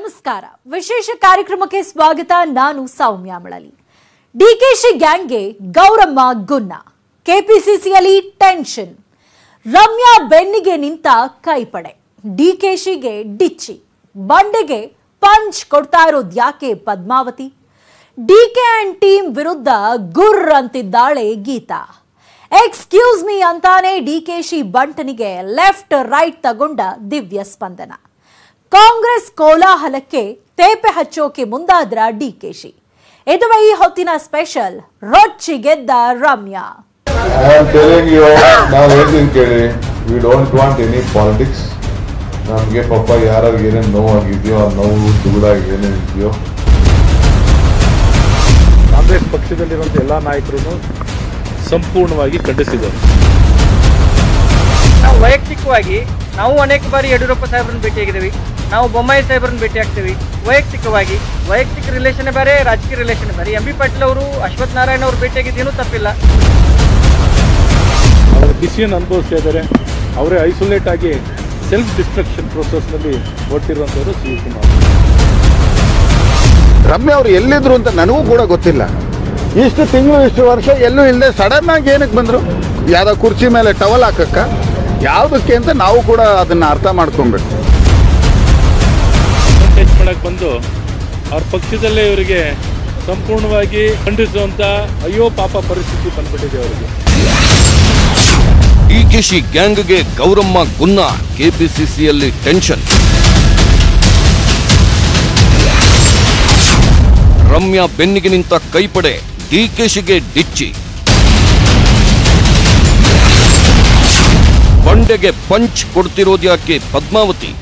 ನಮಸ್ಕಾರ ವಿಶೇಷ ಕಾರ್ಯಕ್ರಮಕ್ಕೆ ಸ್ವಾಗತ ನಾನು ಸೌಮ್ಯ ಮಳಲಿ ಡಿಕೆಶಿ ಗ್ಯಾಂಗ್ಗೆ ಗೌರಮ್ಮ ಗುನ್ನ ಕೆಪಿಸಿಸಿಯಲ್ಲಿ ಟೆನ್ಷನ್ ರಮ್ಯಾ ಬೆನ್ನಿಗೆ ನಿಂತ ಕೈಪಡೆ ಡಿಕೆಶಿಗೆ ಡಿಚ್ಚಿ ಬಂಡೆಗೆ ಪಂಚ್ ಕೊಡ್ತಾ ಇರೋದು ಯಾಕೆ ಪದ್ಮಾವತಿ ಡಿಕೆ ಅಂಡ್ ಟೀಮ್ ವಿರುದ್ಧ ಗುರ್ ಅಂತಿದ್ದಾಳೆ ಗೀತಾ ಎಕ್ಸ್ಕ್ಯೂಸ್ ಮೀ ಅಂತಾನೆ ಡಿಕೆಶಿ ಬಂಟನಿಗೆ ಲೆಫ್ಟ್ ರೈಟ್ ತಗೊಂಡ ದಿವ್ಯ ಸ್ಪಂದನ ಕಾಂಗ್ರೆಸ್ ಕೋಲಾಹಲಕ್ಕೆ ತೇಪೆ ಹಚ್ಚೋಕೆ ಮುಂದಾದ್ರ ಡಿಕೆಶಿ ಇದುವೇ ಈ ಹೊತ್ತಿನ ಸ್ಪೆಷಲ್ ರೊಚ್ಚಿ ಗೆದ್ದ Ramya I am telling you, ನಾವು ಹೇಳ್ತೀನಿ ಕೇಳಿ we don't want any politics ನಮಗೆ ಪಾಪ ಯಾರು ಏನೇನು ನೋವಾಗಿದೆಯೋ ಆ ನೋವು ದುಗುಡ ಏನೇನಿದೆಯೋ ಕಾಂಗ್ರೆಸ್ ಪಕ್ಷದಲ್ಲಿರುವಂಥ ಎಲ್ಲ ನಾಯಕರು ಸಂಪೂರ್ಣವಾಗಿ ಖಂಡಿಸಿದರು ನಾವು ವೈಯಕ್ತಿಕವಾಗಿ ನಾವು ಅನೇಕ ಬಾರಿ ಯಡಿಯೂರಪ್ಪ ಸಾಹೇಬ್ರನ್ನ ಭೇಟಿಯಾಗಿದ್ದೀವಿ ನಾವು ಬೊಮ್ಮಾಯಿ ಸಾಹೇಬ್ರನ್ನ ಭೇಟಿ ಆಗ್ತೀವಿ ವೈಯಕ್ತಿಕವಾಗಿ ವೈಯಕ್ತಿಕ ರಿಲೇಷನ್ ಬೇರೆ ರಾಜಕೀಯ ರಿಲೇಷನ್ ಬೇರೆ ಎಂ ಬಿ ಪಾಟೀಲ್ ಅವರು ಅಶ್ವಥ್ ನಾರಾಯಣ ಅವರು ಭೇಟಿಯಾಗಿದ್ದೇನೂ ತಪ್ಪಿಲ್ಲ ಅವರು ಬಿಸಿಯನ್ನು ಅನುಭವಿಸ್ತಾ ಇದ್ದಾರೆ ಅವರೇ ಐಸೋಲೇಟ್ ಆಗಿ ಸೆಲ್ಫ್ ಡಿಸ್ಟ್ರಕ್ಷನ್ ಪ್ರೋಸೆಸ್ನಲ್ಲಿ ಹೊರಟಿರುವಂಥವರು ಶಿವಕುಮಾರ್ ರಮ್ಯ ಅವ್ರು ಎಲ್ಲಿದ್ರು ಅಂತ ನನಗೂ ಕೂಡ ಗೊತ್ತಿಲ್ಲ ಇಷ್ಟು ತಿಂಗಳು ಇಷ್ಟು ವರ್ಷ ಎಲ್ಲೂ ಇಲ್ಲದೆ ಸಡನ್ ಆಗಿ ಏನಕ್ಕೆ ಬಂದರು ಯಾವ್ದೋ ಕುರ್ಚಿ ಮೇಲೆ ಟವಲ್ ಹಾಕಕ್ಕ ಯಾವುದಕ್ಕೆ ಅಂತ ನಾವು ಕೂಡ ಅದನ್ನ ಅರ್ಥ ಮಾಡ್ಕೊಬೇಕು ಟಚ್ ಮಾಡಕ್ಕೆ ಬಂದು ಅವ್ರ ಪಕ್ಷದಲ್ಲೇ ಇವರಿಗೆ ಸಂಪೂರ್ಣವಾಗಿ ಖಂಡಿಸುವಂಥ ಅಯ್ಯೋ ಪಾಪ ಪರಿಸ್ಥಿತಿ ಬಂದ್ಬಿಟ್ಟಿದೆ ಅವರಿಗೆ ಡಿಕೆಶಿ ಗ್ಯಾಂಗ್ಗೆ ಗೌರಮ್ಮ ಗುನ್ನ ಕೆಪಿಸಿಸಿಯಲ್ಲಿ ಟೆನ್ಷನ್ ರಮ್ಯಾ ಬೆನ್ನಿಗೆ ನಿಂತ ಕೈಪಡೆ ಡಿಕೆಶಿಗೆ ಡಿಚ್ಚಿ ಬಂಡೆಗೆ ಪಂಚ್ ಕೊಡ್ತಿರೋದ್ಯಾಕೆ Padmavathi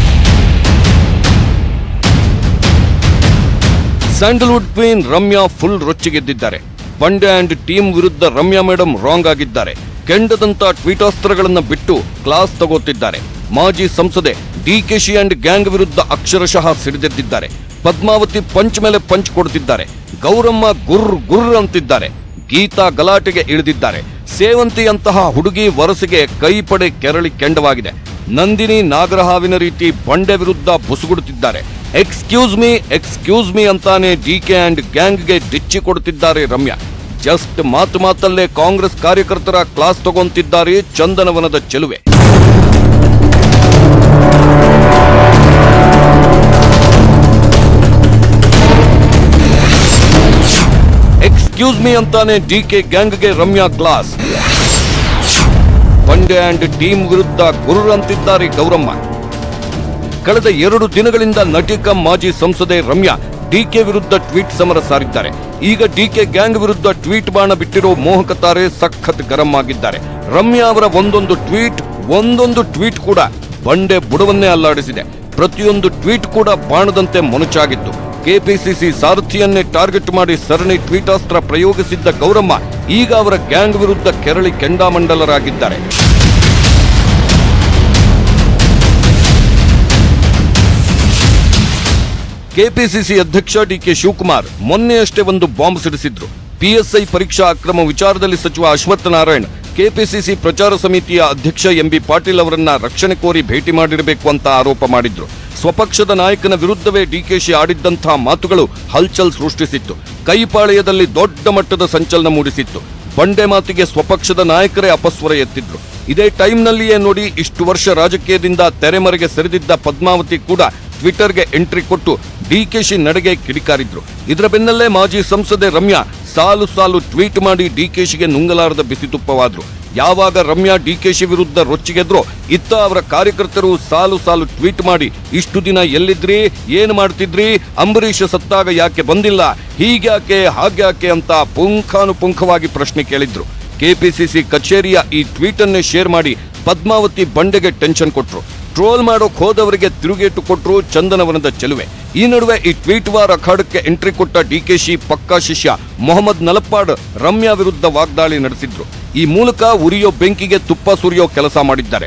Sandalwood queen Ramya full ರೊಚ್ಚಿಗೆದ್ದಿದ್ದಾರೆ ಬಂಡೆ ಅಂಡ್ ಟೀಮ್ ವಿರುದ್ಧ ರಮ್ಯಾ ಮೇಡಮ್ ರಾಂಗ್ ಆಗಿದ್ದಾರೆ ಕೆಂಡದಂತ ಟ್ವೀಟಾಸ್ತ್ರಗಳನ್ನ ಬಿಟ್ಟು ಕ್ಲಾಸ್ ತಗೋತಿದ್ದಾರೆ ಮಾಜಿ ಸಂಸದೆ ಡಿಕೆಶಿ ಅಂಡ್ ಗ್ಯಾಂಗ್ ವಿರುದ್ಧ ಅಕ್ಷರಶಃ ಸಿಡಿದೆದ್ದಿದ್ದಾರೆ ಪದ್ಮಾವತಿ ಪಂಚ್ ಮೇಲೆ ಪಂಚ್ ಕೊಡ್ತಿದ್ದಾರೆ ಗೌರಮ್ಮ ಗುರ್ ಗುರ್ ಅಂತಿದ್ದಾರೆ ಗೀತಾ ಗಲಾಟೆಗೆ ಇಳಿದಿದ್ದಾರೆ ಸೇವಂತಿಯಂತಹ ಹುಡುಗಿ ವರಸೆಗೆ ಕೈಪಡೆ ಕೆರಳಿ ಕೆಂಡವಾಗಿದೆ ನಂದಿನಿ ನಾಗರಹಾವಿನ ರೀತಿ ಬಂಡೆ ವಿರುದ್ಧ ಬುಸುಗುಡುತ್ತಿದ್ದಾರೆ ಎಕ್ಸ್ಕ್ಯೂಸ್ ಮೀ ಎಕ್ಸ್ಕ್ಯೂಸ್ ಮೀ ಅಂತಾನೆ ಡಿಕೆ ಅಂಡ್ ಗ್ಯಾಂಗ್ಗೆ ಡಿಚ್ಚಿ ಕೊಡುತ್ತಿದ್ದಾರೆ ರಮ್ಯಾ ಜಸ್ಟ್ ಮಾತು ಮಾತಲ್ಲೇ ಕಾಂಗ್ರೆಸ್ ಕಾರ್ಯಕರ್ತರ ಕ್ಲಾಸ್ ತಗೊಂತಿದ್ದಾರೆ ಚಂದನವನದ ಚೆಲುವೆ ಎಕ್ಸ್ಕ್ಯೂಸ್ ಮೀ ಅಂತಾನೆ ಡಿಕೆ ಗ್ಯಾಂಗ್ಗೆ ರಮ್ಯಾ ಕ್ಲಾಸ್ ಬಂಡೆ ಅಂಡ್ ಟೀಮ್ ವಿರುದ್ಧ ಗುರು ಅಂತಿದ್ದಾರೆ ಗೌರಮ್ಮ ಕಳೆದ ಎರಡು ದಿನಗಳಿಂದ ನಟಿಕ ಮಾಜಿ ಸಂಸದೆ ರಮ್ಯಾ ಡಿಕೆ ವಿರುದ್ಧ ಟ್ವೀಟ್ ಸಮರ ಸಾರಿದ್ದಾರೆ ಈಗ ಡಿಕೆ ಗ್ಯಾಂಗ್ ವಿರುದ್ಧ ಟ್ವೀಟ್ ಬಾಣ ಬಿಟ್ಟಿರೋ ಮೋಹಕ ತಾರೆ ಸಖತ್ ಗರಂ ಆಗಿದ್ದಾರೆ ರಮ್ಯಾ ಅವರ ಒಂದೊಂದು ಟ್ವೀಟ್ ಒಂದೊಂದು ಟ್ವೀಟ್ ಕೂಡ ಬಂಡೆ ಬುಡವನ್ನೇ ಅಲ್ಲಾಡಿಸಿದೆ ಪ್ರತಿಯೊಂದು ಟ್ವೀಟ್ ಕೂಡ ಬಾಣದಂತೆ ಮೊನಚಾಗಿತ್ತು ಕೆಪಿಸಿಸಿ ಸಾರಥಿಯನ್ನೇ ಟಾರ್ಗೆಟ್ ಮಾಡಿ ಸರಣಿ ಟ್ವೀಟಾಸ್ತ್ರ ಪ್ರಯೋಗಿಸಿದ್ದ ಗೌರಮ್ಮ ಈಗ ಅವರ ಗ್ಯಾಂಗ್ ವಿರುದ್ಧ ಕೆರಳಿ ಕೆಂಡಾಮಂಡಲರಾಗಿದ್ದಾರೆ ಕೆಪಿಸಿಸಿ ಅಧ್ಯಕ್ಷ ಡಿಕೆ ಶಿವಕುಮಾರ್ ಮೊನ್ನೆಯಷ್ಟೇ ಒಂದು ಬಾಂಬ್ ಸಿಡಿಸಿದ್ರು ಪಿಎಸ್ಐ ಪರೀಕ್ಷಾ ಅಕ್ರಮ ವಿಚಾರದಲ್ಲಿ ಸಚಿವ ಅಶ್ವತ್ಥ ನಾರಾಯಣ್ ಕೆಪಿಸಿಸಿ ಪ್ರಚಾರ ಸಮಿತಿಯ ಅಧ್ಯಕ್ಷ ಎಂಬಿ ಪಾಟೀಲ್ ಅವರನ್ನ ರಕ್ಷಣೆ ಕೋರಿ ಭೇಟಿ ಮಾಡಿರಬೇಕು ಅಂತ ಆರೋಪ ಮಾಡಿದ್ರು ಸ್ವಪಕ್ಷದ ನಾಯಕನ ವಿರುದ್ಧವೇ ಡಿಕೆಶಿ ಆಡಿದ್ದಂತಹ ಮಾತುಗಳು ಹಲ್ಚಲ್ ಸೃಷ್ಟಿಸಿತ್ತು ಕೈಪಾಳ್ಯದಲ್ಲಿ ದೊಡ್ಡ ಮಟ್ಟದ ಸಂಚಲನ ಮೂಡಿಸಿತ್ತು ಬಂಡೆ ಮಾತಿಗೆ ಸ್ವಪಕ್ಷದ ನಾಯಕರೇ ಅಪಸ್ವರ ಎತ್ತಿದ್ರು ಇದೇ ಟೈಮ್ನಲ್ಲಿಯೇ ನೋಡಿ ಇಷ್ಟು ವರ್ಷ ರಾಜಕೀಯದಿಂದ ತೆರೆಮರೆಗೆ ಸರಿದಿದ್ದ ಪದ್ಮಾವತಿ ಕೂಡ ಟ್ವಿಟರ್ಗೆ ಎಂಟ್ರಿ ಕೊಟ್ಟು ಡಿಕೆಶಿ ನಡೆಗೆ ಕಿಡಿಕಾರಿದ್ರು ಇದರ ಬೆನ್ನಲ್ಲೇ ಮಾಜಿ ಸಂಸದೆ ರಮ್ಯಾ ಸಾಲು ಸಾಲು ಟ್ವೀಟ್ ಮಾಡಿ ಡಿಕೆಶಿಗೆ ನುಂಗಲಾರದ ಬಿಸಿತುಪ್ಪವಾದ್ರು ಯಾವಾಗ ರಮ್ಯಾ ಡಿಕೆಶಿ ವಿರುದ್ಧ ರೊಚ್ಚಿಗೆದ್ರೋ ಇತ್ತ ಅವರ ಕಾರ್ಯಕರ್ತರು ಸಾಲು ಸಾಲು ಟ್ವೀಟ್ ಮಾಡಿ ಇಷ್ಟು ದಿನ ಎಲ್ಲಿದ್ರಿ ಏನು ಮಾಡ್ತಿದ್ರಿ ಅಂಬರೀಷ ಸತ್ತಾಗ ಯಾಕೆ ಬಂದಿಲ್ಲ ಹೀಗ್ಯಾಕೆ ಹಾಗ್ಯಾಕೆ ಅಂತ ಪುಂಖಾನುಪುಂಖವಾಗಿ ಪ್ರಶ್ನೆ ಕೇಳಿದ್ರು ಕೆಪಿಸಿಸಿ ಕಚೇರಿಯ ಈ ಟ್ವೀಟ್ ಅನ್ನೇ ಶೇರ್ ಮಾಡಿ ಪದ್ಮಾವತಿ ಬಂಡೆಗೆ ಟೆನ್ಷನ್ ಕೊಟ್ರು ಟ್ರೋಲ್ ಮಾಡೋಕ್ ಹೋದವರಿಗೆ ತಿರುಗೇಟು ಕೊಟ್ರು ಚಂದನವನದ ಚೆಲುವೆ ಈ ನಡುವೆ ಈ ಟ್ವೀಟ್ ವಾರ್ ಅಖಾಡಕ್ಕೆ ಎಂಟ್ರಿ ಕೊಟ್ಟ ಡಿಕೆಶಿ ಪಕ್ಕಾ ಶಿಷ್ಯ ಮೊಹಮ್ಮದ್ ನಲಪ್ಪಾಡ್ ರಮ್ಯಾ ವಿರುದ್ಧ ವಾಗ್ದಾಳಿ ನಡೆಸಿದ್ರು ಈ ಮೂಲಕ ಉರಿಯೋ ಬೆಂಕಿಗೆ ತುಪ್ಪ ಸುರಿಯೋ ಕೆಲಸ ಮಾಡಿದ್ದಾರೆ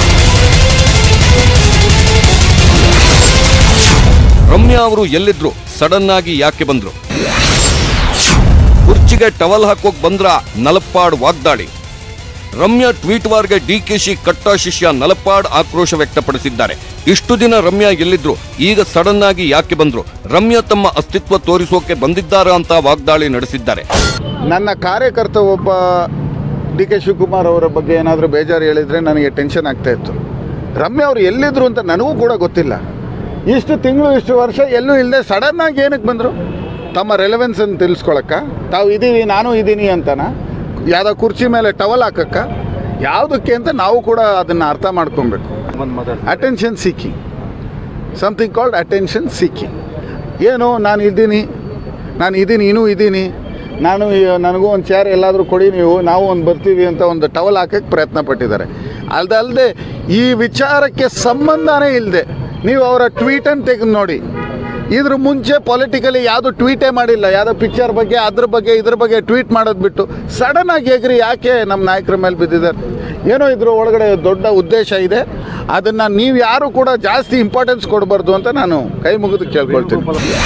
ರಮ್ಯಾ ಅವರು ಎಲ್ಲಿದ್ರು ಸಡನ್ ಆಗಿ ಯಾಕೆ ಬಂದ್ರು ಕುರ್ಚಿಗೆ ಟವಲ್ ಹಾಕೋಕ್ ಬಂದ್ರ ನಲಪ್ಪಾಡ್ ವಾಗ್ದಾಳಿ ರಮ್ಯಾ ಟ್ವೀಟ್ ವಾರ್ಗೆ ಡಿಕೆಶಿ ಕಟ್ಟ ಶಿಷ್ಯ ನಲಪಾಡ್ ಆಕ್ರೋಶ ವ್ಯಕ್ತಪಡಿಸಿದ್ದಾರೆ ಇಷ್ಟು ದಿನ ರಮ್ಯಾ ಎಲ್ಲಿದ್ರು ಈಗ ಸಡನ್ ಆಗಿ ಯಾಕೆ ಬಂದ್ರು ರಮ್ಯಾ ತಮ್ಮ ಅಸ್ತಿತ್ವ ತೋರಿಸೋಕೆ ಬಂದಿದ್ದಾರಾ ಅಂತ ವಾಗ್ದಾಳಿ ನಡೆಸಿದ್ದಾರೆ ನನ್ನ ಕಾರ್ಯಕರ್ತ ಒಬ್ಬ ಡಿ ಕೆ ಶಿವಕುಮಾರ್ ಅವರ ಬಗ್ಗೆ ಏನಾದರೂ ಬೇಜಾರು ಹೇಳಿದರೆ ನನಗೆ ಟೆನ್ಷನ್ ಆಗ್ತಾ ಇತ್ತು ರಮ್ಯಾ ಅವರು ಎಲ್ಲಿದ್ರು ಅಂತ ನನಗೂ ಕೂಡ ಗೊತ್ತಿಲ್ಲ ಇಷ್ಟು ತಿಂಗಳು ಇಷ್ಟು ವರ್ಷ ಎಲ್ಲೂ ಇಲ್ಲದೆ ಸಡನ್ನಾಗಿ ಏನಕ್ಕೆ ಬಂದರು ತಮ್ಮ ರೆಲೆವೆನ್ಸನ್ನು ತಿಳಿಸ್ಕೊಳಕ್ಕ ತಾವು ಇದ್ದೀವಿ ನಾನು ಇದ್ದೀನಿ ಅಂತನ ಯಾವುದೋ ಕುರ್ಚಿ ಮೇಲೆ ಟವಲ್ ಹಾಕಕ್ಕ ಯಾವುದಕ್ಕೆ ಅಂತ ನಾವು ಕೂಡ ಅದನ್ನು ಅರ್ಥ ಮಾಡ್ಕೊಬೇಕು attention seeking something called attention seeking ಏನು ನಾನು ಇದ್ದೀನಿ ನಾನು ಇದ್ದೀನಿ ಇನ್ನೂ ಇದ್ದೀನಿ ನಾನು ಈ- ನನಗೂ ಒಂದು ಚೇರ್ ಎಲ್ಲಾದರೂ ಕೊಡಿ ನೀವು ನಾವು ಒಂದು ಬರ್ತೀವಿ ಅಂತ ಒಂದು ಟವಲ್ ಹಾಕಕ್ಕೆ ಪ್ರಯತ್ನ ಪಟ್ಟಿದ್ದಾರೆ ಅದಲ್ಲದೆ ಈ ವಿಚಾರಕ್ಕೆ ಸಂಬಂಧನೇ ಇಲ್ಲದೆ ನೀವು ಅವರ ಟ್ವೀಟನ್ನು ತೆಗೆದು ನೋಡಿ ಇದ್ರ ಮುಂಚೆ ಪೊಲಿಟಿಕಲಿ ಯಾವುದು ಟ್ವೀಟೇ ಮಾಡಿಲ್ಲ ಯಾವುದೋ ಪಿಕ್ಚರ್ ಬಗ್ಗೆ ಅದ್ರ ಬಗ್ಗೆ ಇದ್ರ ಬಗ್ಗೆ ಟ್ವೀಟ್ ಮಾಡೋದು ಬಿಟ್ಟು ಸಡನ್ ಆಗಿ ಎಗ್ರಿ ಯಾಕೆ ನಮ್ಮ ನಾಯಕರ ಮೇಲೆ ಬಿದ್ದಿದ್ದಾರೆ ಏನೋ ಇದ್ರ ಒಳಗಡೆ ದೊಡ್ಡ ಉದ್ದೇಶ ಇದೆ ಅದನ್ನು ನೀವು ಯಾರು ಕೂಡ ಜಾಸ್ತಿ ಇಂಪಾರ್ಟೆನ್ಸ್ ಕೊಡಬಾರ್ದು ಅಂತ ನಾನು ಕೈ ಮುಗಿದು ಕೇಳ್ಕೊಳ್ತೀನಿ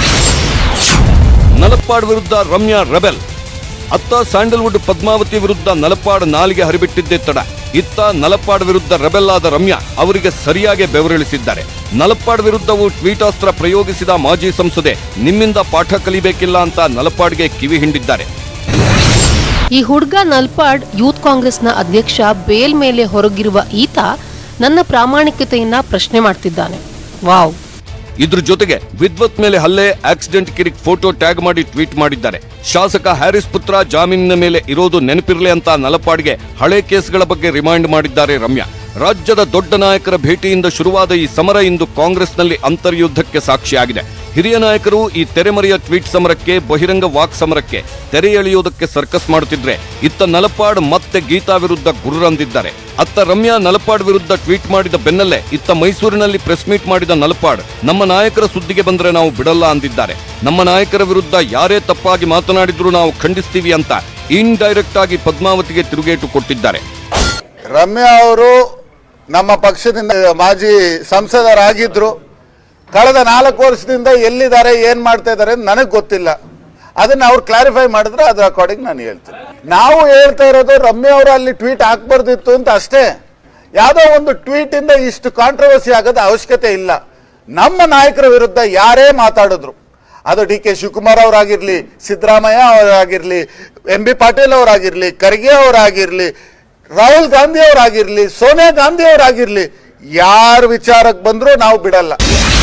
ನಲಪಾಡ್ ವಿರುದ್ಧ ರಮ್ಯಾ ರೆಬೆಲ್ ಅತ್ತ ಸ್ಯಾಂಡಲ್ವುಡ್ ಪದ್ಮಾವತಿ ವಿರುದ್ಧ ನಲಪಾಡ್ ನಾಲಿಗೆ ಹರಿಬಿಟ್ಟಿದ್ದೇ ತಡ ಇತ್ತ ನಲಪಾಡ್ ವಿರುದ್ಧ ರೆಬೆಲ್ ಆದ ರಮ್ಯಾ ಅವರಿಗೆ ಸರಿಯಾಗಿ ಬೆವರಿಳಿಸಿದ್ದಾರೆ ನಲಪಾಡ್ ವಿರುದ್ಧವೂ ಟ್ವೀಟಾಸ್ತ್ರ ಪ್ರಯೋಗಿಸಿದ ಮಾಜಿ ಸಂಸದೆ ನಿಮ್ಮಿಂದ ಪಾಠ ಕಲಿಬೇಕಿಲ್ಲ ಅಂತ ನಲಪಾಡ್ಗೆ ಕಿವಿ ಹಿಂಡಿದ್ದಾರೆ ಈ ಹುಡುಗ ನಲ್ಪಾಡ್ ಯೂತ್ ಕಾಂಗ್ರೆಸ್ನ ಅಧ್ಯಕ್ಷ ಬೇಲ್ ಮೇಲೆ ಹೊರಗಿರುವ ಈತ ನನ್ನ ಪ್ರಾಮಾಣಿಕತೆಯನ್ನ ಪ್ರಶ್ನೆ ಮಾಡ್ತಿದ್ದಾನೆ ವಾವ್ ಇದ್ರ ಜೊತೆಗೆ ವಿದ್ವತ್ ಮೇಲೆ ಹಲ್ಲೆ ಆಕ್ಸಿಡೆಂಟ್ ಕಿರಿಕ್ ಫೋಟೋ ಟ್ಯಾಗ್ ಮಾಡಿ ಟ್ವೀಟ್ ಮಾಡಿದ್ದಾರೆ ಶಾಸಕ ಹ್ಯಾರಿಸ್ ಪುತ್ರ ಜಾಮೀನಿನ ಮೇಲೆ ಇರೋದು ನೆನಪಿರ್ಲಿ ಅಂತ ನಲಪಾಡ್ಗೆ ಹಳೆ ಕೇಸ್ಗಳ ಬಗ್ಗೆ ರಿಮೈಂಡ್ ಮಾಡಿದ್ದಾರೆ ರಮ್ಯಾ ರಾಜ್ಯದ ದೊಡ್ಡ ನಾಯಕರ ಭೇಟಿಯಿಂದ ಶುರುವಾದ ಈ ಸಮರ ಇಂದು ಕಾಂಗ್ರೆಸ್ನಲ್ಲಿ ಅಂತರ್ಯುದ್ಧಕ್ಕೆ ಸಾಕ್ಷಿಯಾಗಿದೆ ಹಿರಿಯ ನಾಯಕರು ಈ ತೆರೆಮರೆಯ ಟ್ವೀಟ್ ಸಮರಕ್ಕೆ ಬಹಿರಂಗ ವಾಕ್ ಸಮರಕ್ಕೆ ತೆರೆ ಎಳೆಯುವುದಕ್ಕೆ ಸರ್ಕಸ್ ಮಾಡುತ್ತಿದ್ರೆ ಇತ್ತ ನಲಪಾಡ್ ಮತ್ತೆ ಗೀತಾ ವಿರುದ್ಧ ಗುರ್ರಂದಿದ್ದಾರೆ ಅತ್ತ ರಮ್ಯಾ ನಲಪಾಡ್ ವಿರುದ್ಧ ಟ್ವೀಟ್ ಮಾಡಿದ ಬೆನ್ನಲ್ಲೇ ಇತ್ತ ಮೈಸೂರಿನಲ್ಲಿ ಪ್ರೆಸ್ ಮೀಟ್ ಮಾಡಿದ ನಲಪಾಡ್ ನಮ್ಮ ನಾಯಕರ ಸುದ್ದಿಗೆ ಬಂದ್ರೆ ನಾವು ಬಿಡಲ್ಲ ಅಂದಿದ್ದಾರೆ ನಮ್ಮ ನಾಯಕರ ವಿರುದ್ಧ ಯಾರೇ ತಪ್ಪಾಗಿ ಮಾತನಾಡಿದ್ರು ನಾವು ಖಂಡಿಸ್ತೀವಿ ಅಂತ ಇನ್ಡೈರೆಕ್ಟ್ ಆಗಿ ಪದ್ಮಾವತಿಗೆ ತಿರುಗೇಟು ಕೊಟ್ಟಿದ್ದಾರೆ ರಮ್ಯಾ ಅವರು ನಮ್ಮ ಪಕ್ಷದಿಂದ ಮಾಜಿ ಸಂಸದರಾಗಿದ್ರು ಕಳೆದ ನಾಲ್ಕು ವರ್ಷದಿಂದ ಎಲ್ಲಿದ್ದಾರೆ ಏನ್ ಮಾಡ್ತಾ ಇದ್ದಾರೆ ನನಗೆ ಗೊತ್ತಿಲ್ಲ ಅದನ್ನ ಅವ್ರು ಕ್ಲಾರಿಫೈ ಮಾಡಿದ್ರೆ ಅದ್ರ ಅಕಾರ್ಡಿಂಗ್ ನಾನು ಹೇಳ್ತೀನಿ ನಾವು ಹೇಳ್ತಾ ಇರೋದು ರಮ್ಯಾ ಅವರು ಅಲ್ಲಿ ಟ್ವೀಟ್ ಹಾಕ್ಬಾರ್ದಿತ್ತು ಅಂತ ಅಷ್ಟೇ ಯಾವುದೋ ಒಂದು ಟ್ವೀಟ್ ಇಂದ ಇಷ್ಟು ಕಾಂಟ್ರವರ್ಸಿ ಆಗೋದು ಅವಶ್ಯಕತೆ ಇಲ್ಲ ನಮ್ಮ ನಾಯಕರ ವಿರುದ್ಧ ಯಾರೇ ಮಾತಾಡಿದ್ರು ಅದು ಡಿ ಕೆ ಶಿವಕುಮಾರ್ ಅವರಾಗಿರ್ಲಿ ಸಿದ್ದರಾಮಯ್ಯ ಅವರಾಗಿರ್ಲಿ ಎಂ ಬಿ ಪಾಟೀಲ್ ಅವರಾಗಿರ್ಲಿ ಖರ್ಗೆ ಅವರಾಗಿರ್ಲಿ ರಾಹುಲ್ ಗಾಂಧಿ ಅವರಾಗಿರ್ಲಿ ಸೋನಿಯಾ ಗಾಂಧಿ ಅವರಾಗಿರ್ಲಿ ಯಾರ ವಿಚಾರಕ್ಕೆ ಬಂದರೂ ನಾವು ಬಿಡಲ್ಲ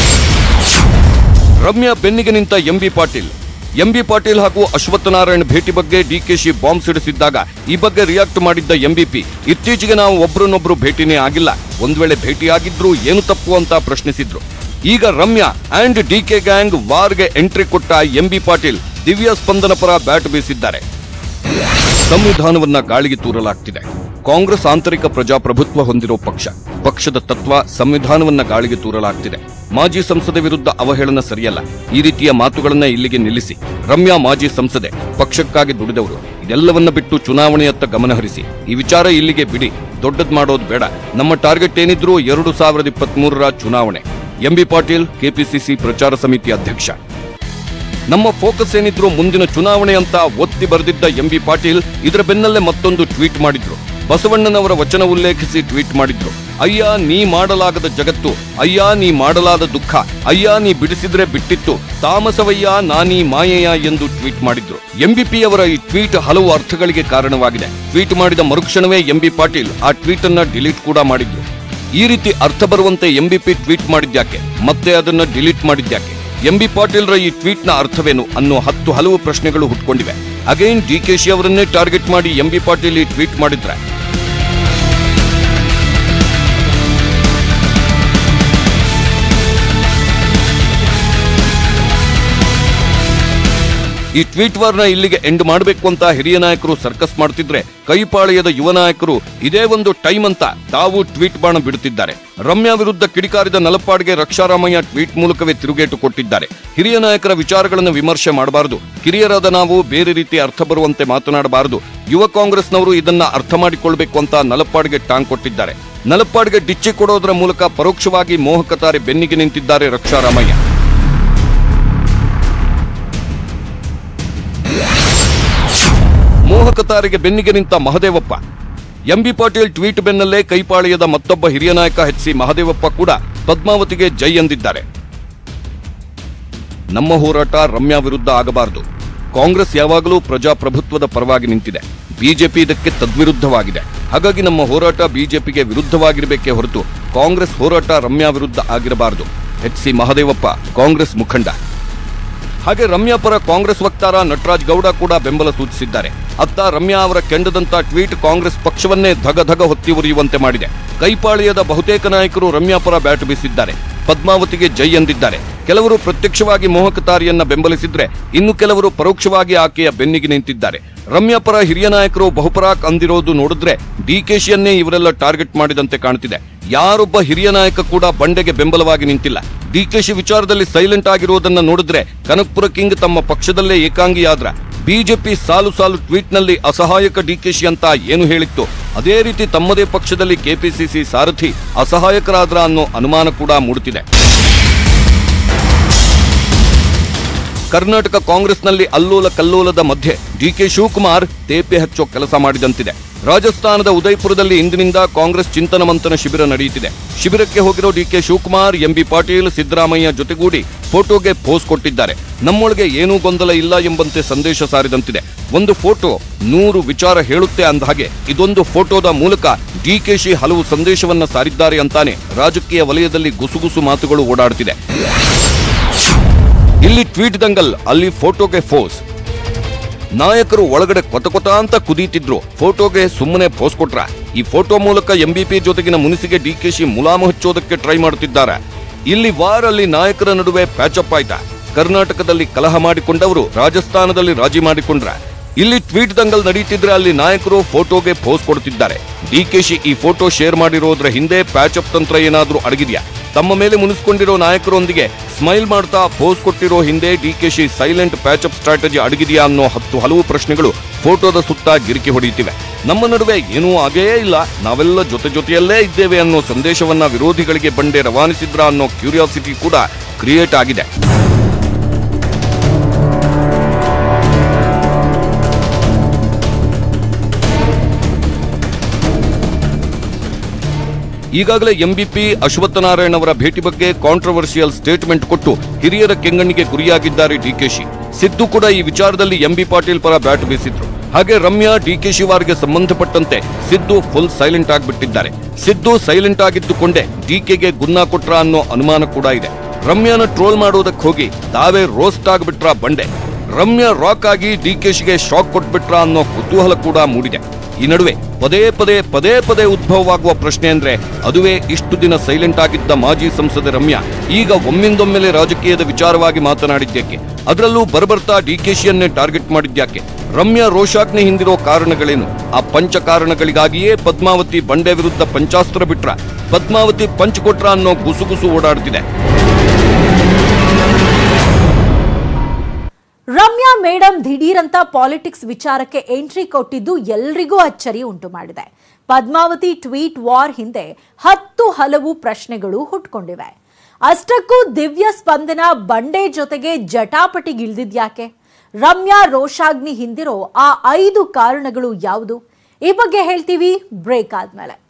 ರಮ್ಯಾ ಬೆನ್ನಿಗೆ ನಿಂತ ಎಂಬಿ ಪಾಟೀಲ್ ಎಂಬಿ ಪಾಟೀಲ್ ಹಾಗೂ ಅಶ್ವತ್ಥನಾರಾಯಣ್ ಭೇಟಿ ಬಗ್ಗೆ ಡಿಕೆಶಿ ಬಾಂಬ್ ಸಿಡಿಸಿದ್ದಾಗ ಈ ಬಗ್ಗೆ ರಿಯಾಕ್ಟ್ ಮಾಡಿದ್ದ ಎಂಬಿಪಿ ಇತ್ತೀಚೆಗೆ ನಾವು ಒಬ್ರನ್ನೊಬ್ರು ಭೇಟಿನೇ ಆಗಿಲ್ಲ ಒಂದ್ ವೇಳೆ ಭೇಟಿಯಾಗಿದ್ರು ಏನು ತಪ್ಪು ಅಂತ ಪ್ರಶ್ನಿಸಿದ್ರು ಈಗ ರಮ್ಯಾ ಅಂಡ್ ಡಿಕೆ ಗ್ಯಾಂಗ್ ವಾರ್ಗೆ ಎಂಟ್ರಿ ಕೊಟ್ಟ ಎಂಬಿ ಪಾಟೀಲ್ ದಿವ್ಯ ಸ್ಪಂದನ ಪರ ಬ್ಯಾಟ್ ಬೀಸಿದ್ದಾರೆ ಸಂವಿಧಾನವನ್ನ ಗಾಳಿಗೆ ತೂರಲಾಗ್ತಿದೆ ಕಾಂಗ್ರೆಸ್ ಆಂತರಿಕ ಪ್ರಜಾಪ್ರಭುತ್ವ ಹೊಂದಿರೋ ಪಕ್ಷ ಪಕ್ಷದ ತತ್ವ ಸಂವಿಧಾನವನ್ನ ಗಾಳಿಗೆ ತೂರಲಾಗ್ತಿದೆ ಮಾಜಿ ಸಂಸದೆ ವಿರುದ್ಧ ಅವಹೇಳನ ಸರಿಯಲ್ಲ ಈ ರೀತಿಯ ಮಾತುಗಳನ್ನ ಇಲ್ಲಿಗೆ ನಿಲ್ಲಿಸಿ ರಮ್ಯಾ ಮಾಜಿ ಸಂಸದೆ ಪಕ್ಷಕ್ಕಾಗಿ ದುಡಿದವರು ಇದೆಲ್ಲವನ್ನ ಬಿಟ್ಟು ಚುನಾವಣೆಯತ್ತ ಗಮನ ಹರಿಸಿ ಈ ವಿಚಾರ ಇಲ್ಲಿಗೆ ಬಿಡಿ ದೊಡ್ಡದ್ ಮಾಡೋದು ಬೇಡ ನಮ್ಮ ಟಾರ್ಗೆಟ್ ಏನಿದ್ರು ಎರಡು ಸಾವಿರದ ಇಪ್ಪತ್ಮೂರರ ಚುನಾವಣೆ ಎಂಬಿ ಪಾಟೀಲ್ ಕೆಪಿಸಿಸಿ ಪ್ರಚಾರ ಸಮಿತಿ ಅಧ್ಯಕ್ಷ ನಮ್ಮ ಫೋಕಸ್ ಏನಿದ್ರು ಮುಂದಿನ ಚುನಾವಣೆ ಅಂತ ಒತ್ತಿ ಬರೆದಿದ್ದ ಎಂಬಿ ಪಾಟೀಲ್ ಇದರ ಬೆನ್ನಲ್ಲೇ ಮತ್ತೊಂದು ಟ್ವೀಟ್ ಮಾಡಿದ್ರು ಬಸವಣ್ಣನವರ ವಚನ ಉಲ್ಲೇಖಿಸಿ ಟ್ವೀಟ್ ಮಾಡಿದ್ರು ಅಯ್ಯ ನೀ ಮಾಡಲಾಗದ ಜಗತ್ತು ಅಯ್ಯ ನೀ ಮಾಡಲಾದ ದುಃಖ ಅಯ್ಯ ನೀ ಬಿಡಿಸಿದ್ರೆ ಬಿಟ್ಟಿತ್ತು ತಾಮಸವಯ್ಯ ನಾನೀ ಮಾಯೆಯ ಎಂದು ಟ್ವೀಟ್ ಮಾಡಿದ್ರು ಎಂಬಿಪಿ ಅವರ ಈ ಟ್ವೀಟ್ ಹಲವು ಅರ್ಥಗಳಿಗೆ ಕಾರಣವಾಗಿದೆ ಟ್ವೀಟ್ ಮಾಡಿದ ಮರುಕ್ಷಣವೇ ಎಂಬಿ ಪಾಟೀಲ್ ಆ ಟ್ವೀಟ್ ಅನ್ನ ಡಿಲೀಟ್ ಕೂಡ ಮಾಡಿದ್ರು ಈ ರೀತಿ ಅರ್ಥ ಬರುವಂತೆ ಎಂಬಿಪಿ ಟ್ವೀಟ್ ಮಾಡಿದ್ಯಾಕೆ ಮತ್ತೆ ಅದನ್ನ ಡಿಲೀಟ್ ಮಾಡಿದ್ಯಾಕೆ ಎಂಬಿ ಪಾಟೀಲ್ರ ಈ ಟ್ವೀಟ್ನ ಅರ್ಥವೇನು ಅನ್ನೋ ಹತ್ತು ಹಲವು ಪ್ರಶ್ನೆಗಳು ಹುಟ್ಕೊಂಡಿವೆ ಅಗೈನ್ ಡಿಕೆಶಿ ಅವರನ್ನೇ ಟಾರ್ಗೆಟ್ ಮಾಡಿ ಎಂಬಿ ಪಾಟೀಲ್ ಈ ಟ್ವೀಟ್ ಮಾಡಿದ್ರೆ ಈ ಟ್ವೀಟ್ ವಾರ್ನ ಇಲ್ಲಿಗೆ ಎಂಡ್ ಮಾಡಬೇಕು ಅಂತ ಹಿರಿಯ ನಾಯಕರು ಸರ್ಕಸ್ ಮಾಡ್ತಿದ್ರೆ ಕೈಪಾಳೆಯದ ಯುವ ನಾಯಕರು ಇದೇ ಒಂದು ಟೈಮ್ ಅಂತ ತಾವು ಟ್ವೀಟ್ ಬಾಣ ಬಿಡುತ್ತಿದ್ದಾರೆ ರಮ್ಯಾ ವಿರುದ್ಧ ಕಿಡಿಕಾರಿದ ನಲಪಾಡ್ಗೆ ರಕ್ಷಾರಾಮಯ್ಯ ಟ್ವೀಟ್ ಮೂಲಕವೇ ತಿರುಗೇಟು ಕೊಟ್ಟಿದ್ದಾರೆ ಹಿರಿಯ ನಾಯಕರ ವಿಚಾರಗಳನ್ನು ವಿಮರ್ಶೆ ಮಾಡಬಾರದು ಕಿರಿಯರಾದ ನಾವು ಬೇರೆ ರೀತಿ ಅರ್ಥ ಬರುವಂತೆ ಮಾತನಾಡಬಾರದು ಯುವ ಕಾಂಗ್ರೆಸ್ನವರು ಇದನ್ನ ಅರ್ಥ ಮಾಡಿಕೊಳ್ಬೇಕು ಅಂತ ನಲಪಾಡ್ಗೆ ಟಾಂಗ್ ಕೊಟ್ಟಿದ್ದಾರೆ ನಲಪಾಡ್ಗೆ ಡಿಚ್ಚಿ ಕೊಡೋದರ ಮೂಲಕ ಪರೋಕ್ಷವಾಗಿ ಮೋಹಕತಾರೆ ಬೆನ್ನಿಗೆ ನಿಂತಿದ್ದಾರೆ ರಕ್ಷಾರಾಮಯ್ಯ ಮೋಹಕ ತಾರೆಗೆ ಬೆನ್ನಿಗೆ ನಿಂತ ಮಹದೇವಪ್ಪ ಎಂಬಿ ಪಾಟೀಲ್ ಟ್ವೀಟ್ ಬೆನ್ನಲ್ಲೇ ಕೈಪಾಳ್ಯದ ಮತ್ತೊಬ್ಬ ಹಿರಿಯ ನಾಯಕ ಎಚ್ ಸಿ ಮಹದೇವಪ್ಪ ಕೂಡ ಪದ್ಮಾವತಿಗೆ ಜೈ ಎಂದಿದ್ದಾರೆ ನಮ್ಮ ಹೋರಾಟ ರಮ್ಯಾ ವಿರುದ್ಧ ಆಗಬಾರದು ಕಾಂಗ್ರೆಸ್ ಯಾವಾಗಲೂ ಪ್ರಜಾಪ್ರಭುತ್ವದ ಪರವಾಗಿ ನಿಂತಿದೆ ಬಿಜೆಪಿ ಇದಕ್ಕೆ ತದ್ವಿರುದ್ಧವಾಗಿದೆ ಹಾಗಾಗಿ ನಮ್ಮ ಹೋರಾಟ ಬಿಜೆಪಿಗೆ ವಿರುದ್ಧವಾಗಿರಬೇಕೇ ಹೊರತು ಕಾಂಗ್ರೆಸ್ ಹೋರಾಟ ರಮ್ಯಾ ವಿರುದ್ಧ ಆಗಿರಬಾರದು ಎಚ್ ಸಿ ಮಹದೇವಪ್ಪ ಕಾಂಗ್ರೆಸ್ ಮುಖಂಡ ಹಾಗೆ ರಮ್ಯಾ ಪರ ಕಾಂಗ್ರೆಸ್ ವಕ್ತಾರ ನಟರಾಜ್ ಗೌಡ ಕೂಡ ಬೆಂಬಲ ಸೂಚಿಸಿದ್ದಾರೆ ಅತ್ತ ರಮ್ಯಾ ಅವರ ಕೆಂಡದಂತ ಟ್ವೀಟ್ ಕಾಂಗ್ರೆಸ್ ಪಕ್ಷವನ್ನೇ ಧಗ ಧಗ ಹೊತ್ತಿ ಉರಿಯುವಂತೆ ಮಾಡಿದೆ ಕೈಪಾಳ್ಯದ ಬಹುತೇಕ ನಾಯಕರು ರಮ್ಯಾ ಪರ ಬ್ಯಾಟ್ ಬೀಸಿದ್ದಾರೆ ಪದ್ಮಾವತಿಗೆ ಜೈ ಎಂದಿದ್ದಾರೆ ಕೆಲವರು ಪ್ರತ್ಯಕ್ಷವಾಗಿ ಮೋಹಕ ತಾರಿಯನ್ನ ಬೆಂಬಲಿಸಿದ್ರೆ ಇನ್ನು ಕೆಲವರು ಪರೋಕ್ಷವಾಗಿ ಆಕೆಯ ಬೆನ್ನಿಗೆ ನಿಂತಿದ್ದಾರೆ ರಮ್ಯಾ ಪರ ಹಿರಿಯ ನಾಯಕರು ಬಹುಪರಾಕ್ ಅಂದಿರೋದು ನೋಡಿದ್ರೆ ಡಿಕೆಶಿಯನ್ನೇ ಇವರೆಲ್ಲ ಟಾರ್ಗೆಟ್ ಮಾಡಿದಂತೆ ಕಾಣುತ್ತಿದೆ ಯಾರೊಬ್ಬ ಹಿರಿಯ ನಾಯಕ ಕೂಡ ಬಂಡೆಗೆ ಬೆಂಬಲವಾಗಿ ನಿಂತಿಲ್ಲ ಡಿಕೆಶಿ ವಿಚಾರದಲ್ಲಿ ಸೈಲೆಂಟ್ ಆಗಿರುವುದನ್ನ ನೋಡಿದ್ರೆ ಕನಕಪುರ ಕಿಂಗ್ ತಮ್ಮ ಪಕ್ಷದಲ್ಲೇ ಏಕಾಂಗಿಯಾದ್ರ ಬಿಜೆಪಿ ಸಾಲು ಸಾಲು ಟ್ವೀಟ್ನಲ್ಲಿ ಅಸಹಾಯಕ ಡಿಕೆಶಿ ಅಂತ ಏನು ಹೇಳಿತ್ತು ಅದೇ ರೀತಿ ತಮ್ಮದೇ ಪಕ್ಷದಲ್ಲಿ ಕೆಪಿಸಿಸಿ ಸಾರಥಿ ಅಸಹಾಯಕರಾದ್ರ ಅನ್ನೋ ಅನುಮಾನ ಕೂಡ ಮೂಡುತ್ತಿದೆ ಕರ್ನಾಟಕ ಕಾಂಗ್ರೆಸ್ನಲ್ಲಿ ಅಲ್ಲೋಲ ಕಲ್ಲೋಲದ ಮಧ್ಯೆ ಡಿಕೆ ಶಿವಕುಮಾರ್ ತೇಪೆ ಹಚ್ಚೋ ಕೆಲಸ ಮಾಡಿದಂತಿದೆ ರಾಜಸ್ಥಾನದ ಉದಯ್ಪುರದಲ್ಲಿ ಇಂದಿನಿಂದ ಕಾಂಗ್ರೆಸ್ ಚಿಂತನ ಮಂಥನ ಶಿಬಿರ ನಡೆಯುತ್ತಿದೆ ಶಿಬಿರಕ್ಕೆ ಹೋಗಿರೋ ಡಿಕೆ ಶಿವಕುಮಾರ್ ಎಂಬಿ ಪಾಟೀಲ್ ಸಿದ್ದರಾಮಯ್ಯ ಜೊತೆಗೂಡಿ ಫೋಟೋಗೆ ಪೋಸ್ ಕೊಟ್ಟಿದ್ದಾರೆ ನಮ್ಮೊಳಗೆ ಏನೂ ಗೊಂದಲ ಇಲ್ಲ ಎಂಬಂತೆ ಸಂದೇಶ ಸಾರಿದಂತಿದೆ ಒಂದು ಫೋಟೋ ನೂರು ವಿಚಾರ ಹೇಳುತ್ತೆ ಅಂದ ಹಾಗೆ ಇದೊಂದು ಫೋಟೋದ ಮೂಲಕ ಡಿಕೆಶಿ ಹಲವು ಸಂದೇಶವನ್ನ ಸಾರಿದ್ದಾರೆ ಅಂತಾನೆ ರಾಜಕೀಯ ವಲಯದಲ್ಲಿ ಗುಸುಗುಸು ಮಾತುಗಳು ಓಡಾಡ್ತಿದೆ ಇಲ್ಲಿ ಟ್ವೀಟ್ ದಂಗಲ್ ಅಲ್ಲಿ ಫೋಟೋಗೆ ಫೋಸ್ ನಾಯಕರು ಒಳಗಡೆ ಕೊತ ಕೊತ ಅಂತ ಕುದೀತಿದ್ರು ಫೋಟೋಗೆ ಸುಮ್ಮನೆ ಫೋಸ್ ಕೊಟ್ರ ಈ ಫೋಟೋ ಮೂಲಕ ಎಂಬಿಪಿ ಜೊತೆಗಿನ ಮುನಿಸಿಗೆ ಡಿಕೆಶಿ ಮುಲಾಮು ಹಚ್ಚೋದಕ್ಕೆ ಟ್ರೈ ಮಾಡುತ್ತಿದ್ದಾರೆ ಇಲ್ಲಿ ವಾರಲ್ಲಿ ನಾಯಕರ ನಡುವೆ ಪ್ಯಾಚಪ್ ಆಯ್ತಾ ಕರ್ನಾಟಕದಲ್ಲಿ ಕಲಹ ಮಾಡಿಕೊಂಡವರು ರಾಜಸ್ಥಾನದಲ್ಲಿ ರಾಜಿ ಮಾಡಿಕೊಂಡ್ರ ಇಲ್ಲಿ ಟ್ವೀಟ್ ದಂಗಲ್ ನಡೀತಿದ್ರೆ ಅಲ್ಲಿ ನಾಯಕರು ಫೋಟೋಗೆ ಪೋಸ್ ಕೊಡ್ತಿದ್ದಾರೆ ಡಿಕೆಶಿ ಈ ಫೋಟೋ ಶೇರ್ ಮಾಡಿರೋದ್ರ ಹಿಂದೆ ಪ್ಯಾಚಪ್ ತಂತ್ರ ಏನಾದ್ರೂ ಅಡಗಿದ್ಯಾ ತಮ್ಮ ಮೇಲೆ ಮುನಿಸ್ಕೊಂಡಿರೋ ನಾಯಕರೊಂದಿಗೆ ಸ್ಮೈಲ್ ಮಾಡ್ತಾ ಪೋಸ್ ಕೊಟ್ಟಿರೋ ಹಿಂದೆ ಡಿಕೆಶಿ ಸೈಲೆಂಟ್ ಪ್ಯಾಚಪ್ ಸ್ಟ್ರಾಟಜಿ ಅಡಗಿದೆಯಾ ಅನ್ನೋ ಹತ್ತು ಹಲವು ಪ್ರಶ್ನೆಗಳು ಫೋಟೋದ ಸುತ್ತ ಗಿರಿಕಿ ಹೊಡೆಯುತ್ತಿವೆ ನಮ್ಮ ನಡುವೆ ಏನೂ ಆಗೇ ಇಲ್ಲ ನಾವೆಲ್ಲ ಜೊತೆ ಜೊತೆಯಲ್ಲೇ ಇದ್ದೇವೆ ಅನ್ನೋ ಸಂದೇಶವನ್ನ ವಿರೋಧಿಗಳಿಗೆ ಬಂಡೆ ರವಾನಿಸಿದ್ರ ಅನ್ನೋ ಕ್ಯೂರಿಯಾಸಿಟಿ ಕೂಡ ಕ್ರಿಯೇಟ್ ಆಗಿದೆ ಈಗಾಗಲೇ ಎಂಬಿಪಿ ಅಶ್ವತ್ಥನಾರಾಯಣ ಅವರ ಭೇಟಿ ಬಗ್ಗೆ ಕಾಂಟ್ರವರ್ಷಿಯಲ್ ಸ್ಟೇಟ್ಮೆಂಟ್ ಕೊಟ್ಟು ಹಿರಿಯರ ಕೆಂಗಣ್ಣಿಗೆ ಗುರಿಯಾಗಿದ್ದಾರೆ ಡಿಕೆಶಿ ಸಿದ್ದು ಕೂಡ ಈ ವಿಚಾರದಲ್ಲಿ ಎಂಬಿ ಪಾಟೀಲ್ ಪರ ಬ್ಯಾಟ್ ಬೀಸಿದ್ರು ಹಾಗೆ ರಮ್ಯಾ ಡಿಕೆ ಶಿವಾರ್ಗೆ ಸಂಬಂಧಪಟ್ಟಂತೆ ಸಿದ್ದು ಫುಲ್ ಸೈಲೆಂಟ್ ಆಗಿಬಿಟ್ಟಿದ್ದಾರೆ ಸಿದ್ದು ಸೈಲೆಂಟ್ ಆಗಿದ್ದುಕೊಂಡೇ ಡಿಕೆಗೆ ಗುನ್ನ ಕೊಟ್ರ ಅನ್ನೋ ಅನುಮಾನ ಕೂಡ ಇದೆ ರಮ್ಯಾನ ಟ್ರೋಲ್ ಮಾಡೋದಕ್ಕೆ ಹೋಗಿ ತಾವೇ ರೋಸ್ಟ್ ಆಗ್ಬಿಟ್ರ ಬಂಡೆ ರಮ್ಯಾ ರಾಕ್ ಆಗಿ ಡಿಕೆಶಿಗೆ ಶಾಕ್ ಕೊಟ್ಬಿಟ್ರ ಅನ್ನೋ ಕುತೂಹಲ ಕೂಡ ಮೂಡಿದೆ ಈ ನಡುವೆ ಪದೇ ಪದೇ ಪದೇ ಪದೇ ಉದ್ಭವವಾಗುವ ಪ್ರಶ್ನೆ ಅಂದ್ರೆ ಅದುವೇ ಇಷ್ಟು ದಿನ ಸೈಲೆಂಟ್ ಆಗಿದ್ದ ಮಾಜಿ ಸಂಸದೆ ರಮ್ಯಾ ಈಗ ಒಮ್ಮಿಂದೊಮ್ಮೆಲೆ ರಾಜಕೀಯದ ವಿಚಾರವಾಗಿ ಮಾತನಾಡಿದ್ಯಾಕೆ ಅದರಲ್ಲೂ ಬರಬರ್ತಾ ಡಿಕೆಶಿಯನ್ನೇ ಟಾರ್ಗೆಟ್ ಮಾಡಿದ್ಯಾಕೆ ರಮ್ಯಾ ರೋಷಾಗ್ನಿ ಹಿಂದಿರೋ ಕಾರಣಗಳೇನು ಆ ಪಂಚ ಕಾರಣಗಳಿಗಾಗಿಯೇ ಪದ್ಮಾವತಿ ಬಂಡೆ ವಿರುದ್ಧ ಪಂಚಾಸ್ತ್ರ ಬಿಟ್ರ ಪದ್ಮಾವತಿ ಪಂಚ್ ಕೊಟ್ರ ಅನ್ನೋ ಗುಸುಗುಸು ಓಡಾಡ್ತಿದೆ ರಮ್ಯಾ ಮೇಡಮ್ ದಿಢೀರಂತ ಪಾಲಿಟಿಕ್ಸ್ ವಿಚಾರಕ್ಕೆ ಎಂಟ್ರಿ ಕೊಟ್ಟಿದ್ದು ಎಲ್ರಿಗೂ ಅಚ್ಚರಿ ಉಂಟು ಮಾಡಿದೆ ಪದ್ಮಾವತಿ ಟ್ವೀಟ್ ವಾರ್ ಹಿಂದೆ ಹತ್ತು ಹಲವು ಪ್ರಶ್ನೆಗಳು ಹುಟ್ಕೊಂಡಿವೆ ಅಷ್ಟಕ್ಕೂ ದಿವ್ಯ ಸ್ಪಂದನ ಬಂಡೆ ಜೊತೆಗೆ ಜಟಾಪಟಿಗಿಳಿದಿದ್ಯಾಕೆ ರಮ್ಯಾ ರೋಷಾಗ್ನಿ ಹಿಂದಿರೋ ಆ ಐದು ಕಾರಣಗಳು ಯಾವುದು ಈ ಬಗ್ಗೆ ಹೇಳ್ತೀವಿ ಬ್ರೇಕ್ ಆದ್ಮೇಲೆ